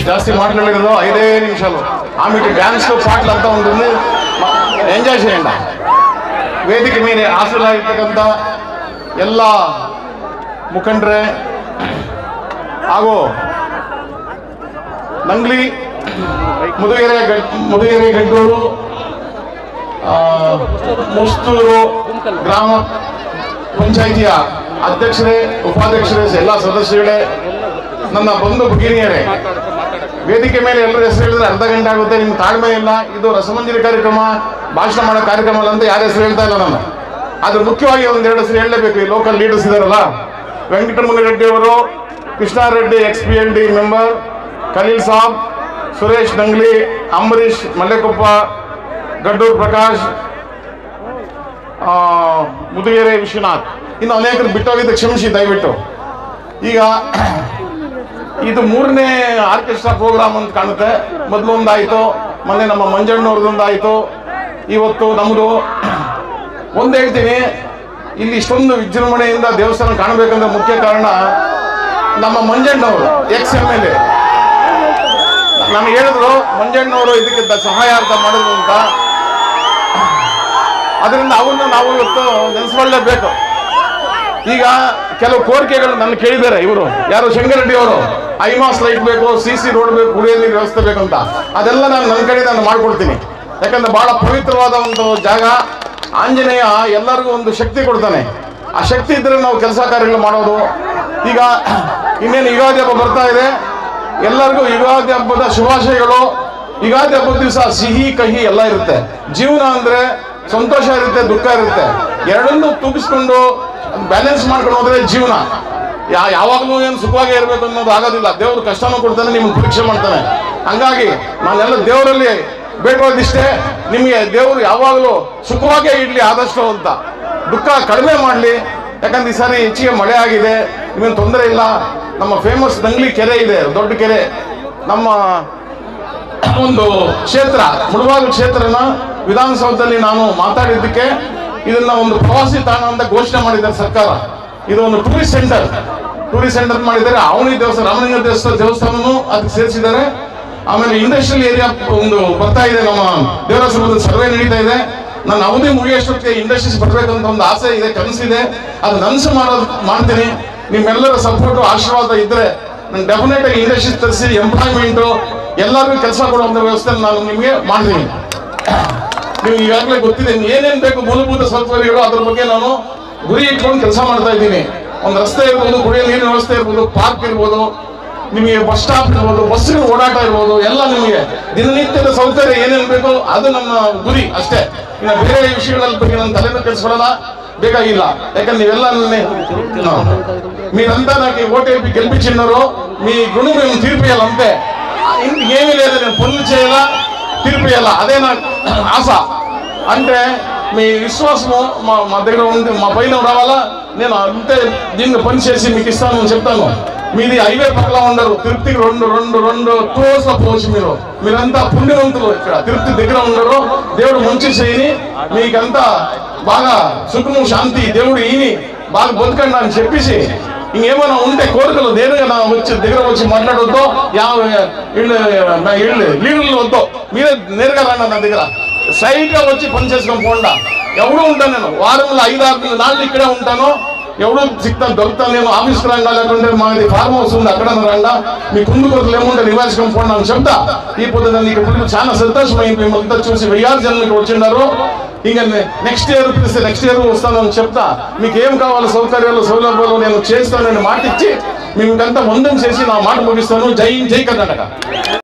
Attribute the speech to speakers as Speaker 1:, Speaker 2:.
Speaker 1: జాస్తి మాట్లాడలేదు ఐదే నిమిషాలు ఆమెకి డ్యాన్స్ పాటలు అంతా ఉంటుంది ఎంజాయ్ చేయండి ವೇದಿಕೆ ಮೇಲೆ ಹಾಸನಾಗಿರ್ತಕ್ಕಂಥ ಎಲ್ಲ ಮುಖಂಡರೇ ಹಾಗೂ ನಂಗ್ಲಿ ಮುದುಗೆರೆ ಗಡ್- ಮುದುಗೆರೆ ಗಡ್ಡೂರು ಆ, ಮುಸ್ತೂರು ಗ್ರಾಮ ಪಂಚಾಯಿತಿಯ ಅಧ್ಯಕ್ಷರೇ ಉಪಾಧ್ಯಕ್ಷರೇ ಎಲ್ಲ ಸದಸ್ಯಗಳೇ ನನ್ನ ಬಂಧು ಭಗಿನಿಯರೇ ವೇದಿಕೆ ಮೇಲೆ ಎಲ್ಲರ ಹೆಸರು ಹೇಳಿದ್ರೆ ಅರ್ಧ ಗಂಟೆ ಆಗುತ್ತೆ ನಿಮ್ಗೆ ತಾಳ್ಮೆ ಇಲ್ಲ ಇದು ರಸಮಂಜರಿ ಕಾರ್ಯಕ್ರಮ ಭಾಷಣ ಮಾಡೋ ಕಾರ್ಯಕ್ರಮ ಅಲ್ಲ ಅಂತ ಯಾರ ಹೆಸರು ಹೇಳ್ತಾ ಇಲ್ಲ ನಾನು ಆದ್ರೆ ಮುಖ್ಯವಾಗಿ ಒಂದೆರಡು ಹೆಸರು ಹೇಳಲೇಬೇಕು ಈ ಲೋಕಲ್ ಲೀಡರ್ಸ್ ಇದಾರಲ್ಲ ವೆಂಕಟರಮಣ ರೆಡ್ಡಿ ಅವರು Krishnareddy ex P L D member Khaleel Sab Suresh Nangli Ambareesh Mallekoppa Gadduru Prakash ಆ, ಮುದುಗೆರೆ ವಿಶ್ವನಾಥ್ ಇನ್ನು ಅನೇಕರು ಬಿಟ್ಟೋಗಿದ್ದ ಕ್ಷಮಿಸಿ ದಯವಿಟ್ಟು ಈಗ ಇದು ಮೂರನೇ ಆರ್ಕೆಸ್ಟ್ರಾ ಪ್ರೋಗ್ರಾಮ್ ಅಂತ ಕಾಣುತ್ತೆ ಮೊದಲು ಒಂದಾಯಿತು ಮೊನ್ನೆ ನಮ್ಮ ಮಂಜಣ್ಣವ್ರದ್ದೊಂದಾಯಿತು ಇವತ್ತು ನಮ್ಮದು ಒಂದು ಹೇಳ್ತೀನಿ ಇಲ್ಲಿ ಇಷ್ಟೊಂದು ವಿಜೃಂಭಣೆಯಿಂದ ದೇವಸ್ಥಾನ ಕಾಣಬೇಕಂದ್ರೆ ಮುಖ್ಯ ಕಾರಣ ನಮ್ಮ ಮಂಜಣ್ಣವರು ಎಕ್ಸ್ ಎಮ್ ಎಲ್ ಎ ನನಗೆ ಹೇಳಿದ್ರು ಮಂಜಣ್ಣವರು ಇದಕ್ಕೆ ದ- ಸಹಾಯಾರ್ಥ ಮಾಡಿದ್ರು ಅಂತ ಅದರಿಂದ ಅವನ್ನ ನಾವು ಇವತ್ತು ನೆನೆಸ್ಕೊಳ್ಳೇಬೇಕು ಈಗ ಕೆಲವು ಕೋರಿಕೆಗಳು ನನ್ನ ಕೇಳಿದ್ದಾರೆ ಇವರು ಯಾರು ಶಂಕರರೆಡ್ಡಿ ಅವರು ಐಮಾಸ್ ಲೈಟ್ ಬೇಕು ಸಿ ಸಿ ರೋಡ್ ಬೇಕು ಕುಡಿಯೋ ನೀರು ವ್ಯವಸ್ಥೆ ಬೇಕು ಅಂತ ಅದೆಲ್ಲ ನಾನು ನನ್ನ ಕಡೆ ನಾನು ಮಾಡ್ಕೊಡ್ತೀನಿ ಯಾಕಂದ್ರೆ ಬಹಳ ಪವಿತ್ರವಾದ ಒಂದು ಜಾಗ ಆಂಜನೇಯ ಎಲ್ಲರಿಗೂ ಒಂದು ಶಕ್ತಿ ಕೊಡ್ತಾನೆ ಆ ಶಕ್ತಿ ಇದ್ರೆ ನಾವು ಕೆಲಸ ಕಾರ್ಯಗಳು ಮಾಡೋದು ಈಗ ಇನ್ನೇನು ಯುಗಾದಿ ಹಬ್ಬ ಬರ್ತಾ ಇದೆ ಎಲ್ಲರಿಗೂ ಯುಗಾದಿ ಹಬ್ಬದ ಶುಭಾಶಯಗಳು ಯುಗಾದಿ ಹಬ್ಬದ ದಿವಸ ಸಿಹಿ ಕಹಿ ಎಲ್ಲ ಇರುತ್ತೆ ಜೀವನ ಅಂದ್ರೆ ಸಂತೋಷ ಇರುತ್ತೆ ದುಃಖ ಇರುತ್ತೆ ಎರಡನ್ನೂ ತೂಗಿಸ್ಕೊಂಡು ಬ್ಯಾಲೆನ್ಸ್ ಮಾಡ್ಕೊಂಡು ಹೋದ್ರೆ ಜೀವನ ಯಾ ಯಾವಾಗಲೂ ಏನು ಸುಖವಾಗಿ ಇರಬೇಕು ಅನ್ನೋದು ಆಗೋದಿಲ್ಲ ದೇವರು ಕಷ್ಟನೂ ಕೊಡ್ತಾನೆ ನಿಮ್ಮನ್ನು ಪರೀಕ್ಷೆ ಮಾಡ್ತಾನೆ ಹಂಗಾಗಿ ನಾನೆಲ್ಲ ದೇವರಲ್ಲಿ ಬೇಡೋದಿಷ್ಟೇ ನಿಮಗೆ ದೇವರು ಯಾವಾಗಲೂ ಸುಖವಾಗೇ ಇಡ್ಲಿ ಆದಷ್ಟು ಅಂತ ದುಃಖ ಕಡಿಮೆ ಮಾಡಲಿ ಯಾಕಂದ್ರೆ ಈ ಸಾರಿ ಹೆಚ್ಚಿಗೆ ಮಳೆ ಆಗಿದೆ ನಿಮಗೆ ತೊಂದರೆ ಇಲ್ಲ ನಮ್ಮ ಫೇಮಸ್ ದಂಗ್ಲಿ ಕೆರೆ ಇದೆ ದೊಡ್ಡ ಕೆರೆ ನಮ್ಮ ಒಂದು ಕ್ಷೇತ್ರ ಮುಳಬಾಗಿಲು ಕ್ಷೇತ್ರನ ವಿಧಾನಸೌಧದಲ್ಲಿ ನಾನು ಮಾತಾಡಿದ್ದಕ್ಕೆ ಇದನ್ನ ಒಂದು ಪ್ರವಾಸಿ ತಾಣ ಅಂತ ಘೋಷಣೆ ಮಾಡಿದ್ದಾರೆ ಸರ್ಕಾರ ಇದು ಒಂದು ಟೂರಿಸ್ಟ್ ಸೆಂಟರ್ ಟೂರಿಸ್ಟ್ ಸೆಂಟರ್ ಮಾಡಿದ್ದಾರೆ ಅವನಿ ದೇವಸ್ಥಾನ ರಾಮಲಿಂಗ ದೇವಸ್ಥಾನ ದೇವಸ್ಥಾನನು ಅದಕ್ಕೆ ಸೇರಿಸಿದ್ದಾರೆ ಆಮೇಲೆ ಇಂಡಸ್ಟ್ರಿಯಲ್ ಏರಿಯಾ ಒಂದು ಬರ್ತಾ ಇದೆ ನಮ್ಮ ದೇವರಾಶ್ರಮದ ಸರ್ವೆ ನಡೀತಾ ಇದೆ ನಾನು ಅವಧಿ ಮುಗಿಯೋಷ್ಟೊತ್ತಿಗೆ ಇಂಡಸ್ಟ್ರೀಸ್ ಬರ್ಬೇಕಂತ ಒಂದು ಆಸೆ ಇದೆ ಕನಸಿದೆ ಅದು ನನಸು ಮಾಡೋದು ಮಾಡ್ತೀನಿ ನಿಮ್ಮೆಲ್ಲರ ಸಪೋರ್ಟು ಆಶೀರ್ವಾದ ಇದ್ರೆ ನಾನು ಡೆಫಿನೆಟ್ ಆಗಿ ಇಂಡಸ್ಟ್ರೀಸ್ ತರಿಸಿ ಎಂಪ್ಲಾಯ್ಮೆಂಟು ಎಲ್ಲರಿಗೂ ಕೆಲಸ ಕೊಡುವಂಥ ವ್ಯವಸ್ಥೆ ನಾನು ನಿಮಗೆ ಮಾಡ್ತೀನಿ ನೀವು ಈಗಾಗಲೇ ಗೊತ್ತಿದೆ ಏನೇನು ಬೇಕು ಮೂಲಭೂತ ಸೌಕರ್ಯಗಳು ಅದ್ರ ಬಗ್ಗೆ ನಾನು ಗುರಿ ಇಟ್ಕೊಂಡು ಕೆಲಸ ಮಾಡ್ತಾ ಇದ್ದೀನಿ ಒಂದು ರಸ್ತೆ ಇರ್ಬೋದು ಕುಡಿಯೋ ನೀರಿನ ವ್ಯವಸ್ಥೆ ಇರ್ಬೋದು ಪಾರ್ಕ್ ಇರ್ಬೋದು ನಿಮಗೆ ಬಸ್ ಸ್ಟಾಪ್ ಇರ್ಬೋದು ಬಸ್ಸಿನ ಓಡಾಟ ಇರ್ಬೋದು ಎಲ್ಲ ನಿಮಗೆ ದಿನನಿತ್ಯದ ಸೌಕರ್ಯ ಏನೇನು ಬೇಕೋ ಅದು ನಮ್ಮ ಗುರಿ ಅಷ್ಟೇ ಇನ್ನು ಬೇರೆ ವಿಷಯಗಳ ಬಗ್ಗೆ ನಾನು ತಲೆನೂ ಕೆಡಿಸ್ಕೊಳ್ಳಲ್ಲ ಬೇಕಾಗಿಲ್ಲ ಯಾಕಂದ್ರೆ నీవెల్లా మీరంతా నాకు ఓటేపి గెలిపించినారు మీ గుణం మేము తీర్పియాలంతే ఇంక ఏమీ లేదు నేను పనులు చేయాలా తీర్పియాలా అదే నాకు ఆశ అంటే మీ విశ్వాసము మా మా దగ్గర ఉంది మా పైన రావాలా నేను అంతే దీన్ని పని చేసి మీకు ఇస్తాను అని చెప్తాను మీది హైవే పక్కన ఉండరు తిరుపతికి రెండు రెండు రెండు క్లోజ్ లో పోవచ్చు మీరు మీరంతా పుణ్యవంతులు ఇక్కడ తిరుపతి దగ్గర ఉండరు దేవుడు మంచి చేయని మీకంతా బాగా సుఖము శాంతి దేవుడు ఈని బాగా బతకండి అని చెప్పేసి ఇంకేమైనా ఉంటే కోరికలు నేరుగా నా వచ్చి దగ్గర వచ్చి మాట్లాడొద్దు యా ఇళ్ళు ఇళ్ళు లీడర్లు వద్దు మీరే నేరుగా రండి నా దగ్గర సైట్ గా వచ్చి పని చేసుకొని పోండా ఎవడు ఉంటాను నేను వారంలో ఐదు ఆరు నాళ్ళు ఇక్కడే ఉంటాను ఎవడు సిగ్తాను దొరుకుతాను నేను ఆఫీస్కి రంగా లేకుంటే మాది ఫార్మ్ హౌస్ ఉంది అక్కడ రంగా మీ కుందు కొరతలు ఏముంటే నివారించుకొని పోండి అని చెప్తా ఈ పొద్దు నన్ను ఇక్కడ చాలా సంతోషమైంది మిమ్మల్ని చూసి వెయ్యారు జన్మకి వచ్చిన్నారు ఇంకా నెక్స్ట్ ఇయర్ పిలిస్తే నెక్స్ట్ ఇయర్ వస్తానని చెప్తా మీకు ఏం కావాలి సౌకర్యాలు సౌలభ్యాలు నేను చేస్తానని మాట ఇచ్చి మీకంతా వందం చేసి నా మాట ముగిస్తాను జై జై కర్ణాటక